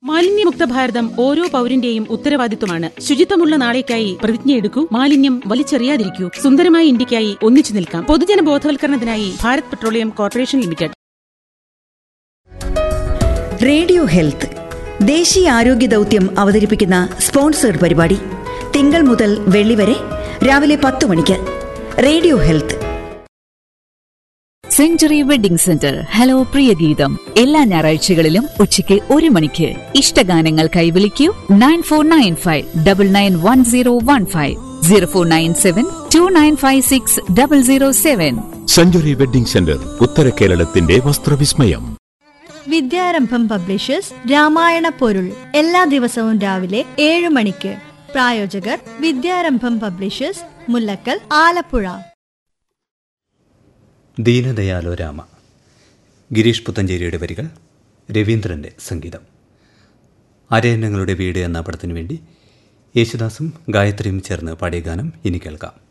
മാലിന്യമുക്ത ഭാരതം ഓരോ പൗരന്റെയും ഉത്തരവാദിത്വമാണ് ശുചിത്വമുള്ള നാളേക്കായി പ്രതിജ്ഞയെടുക്കൂ മാലിന്യം വലിച്ചെറിയാതിരിക്കൂ സുന്ദരമായ ഇന്ത്യക്കായി ഒന്നിച്ചു നിൽക്കാം പൊതുജന ബോധവൽക്കരണത്തിനായി Bharat petroleum corporation limited radio health ദേശീയ ആരോഗ്യ ദൗത്യം അവതരിപ്പിക്കുന്ന സ്പോൺസേഡ് പരിപാടി തിങ്കൾ മുതൽ വെള്ളി വരെ രാവിലെ പത്ത് മണിക്ക് radio health century wedding center hello പ്രിയഗീതം എല്ലാ ഞായറാഴ്ചകളിലും ഉച്ചയ്ക്ക് ഒരു മണിക്ക് ഇഷ്ടഗാനങ്ങൾക്കായി വിളിക്കൂ nine four nine five double nine one zero one five zero four nine seven two nine five six double zero seven century wedding center ഉത്തര കേരളത്തിന്റെ വസ്ത്രവിസ്മയം വിദ്യാരംഭം പബ്ലിഷേഴ്സ് രാമായണ പൊരുൾ എല്ലാ ദിവസവും രാവിലെ ഏഴ് മണിക്ക് പ്രായോജകർ വിദ്യാരംഭം പബ്ലിഷേഴ്സ് മുല്ലക്കൽ ആലപ്പുഴ ദീനദയാലോ രാമ ഗിരീഷ് പുത്തഞ്ചേരിയുടെ വരികൾ രവീന്ദ്രൻ്റെ സംഗീതം അരയന്നങ്ങളുടെ വീട് എന്ന പടത്തിനു വേണ്ടി യേശുദാസും ഗായത്രിയും ചേർന്ന് പാടിയ ഗാനം ഇനി കേൾക്കാം